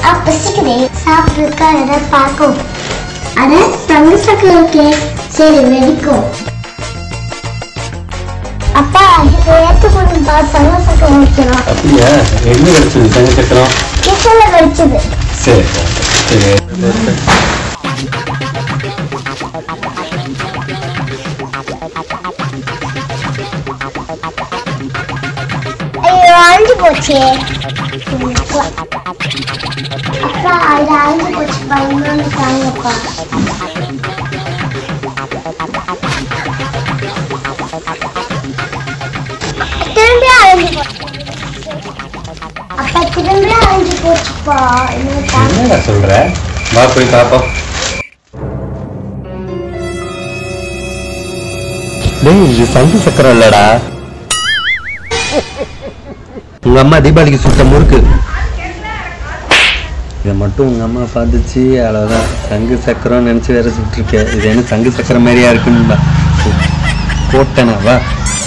பசிக்குதே சாப்பிட்றதுக்கா ஏதாவது பார்க்கும் அட தங்க சக்கரை இருக்கே சரி வெடிக்கும் அப்பா இது ஏத்து கொடுப்பா தங்க சக்கரை வைக்கணும் அப்படியா எங்க கிடைச்சது தங்க சக்கரம் கிச்சன்ல வச்சது சரி சரி ஐயோ அழிஞ்சு போச்சே அப்பா அது அழிஞ்சு போச்சுப்பா இன்னொன்று தாங்கப்பா திரும்பி அழிஞ்சு போச்சு அப்பா திரும்பி அழிஞ்சு போச்சுப்பா இன்னொரு தாங்க என்னடா சொல்ற வா போய் பாப்போம் டேய் இது சங்கு சக்கரம் இல்லடா உங்க அம்மா தீபாவளிக்கு சுட்ட முறுக்கு இதை மட்டும் உங்க அம்மா பார்த்துச்சு அவ்வளோதான் சங்கு சக்கரம் நினச்சி வேற சுட்டிருக்க இது என்ன சங்கு சக்கரம் மாதிரியா இருக்குன்னு போட்டேனா வா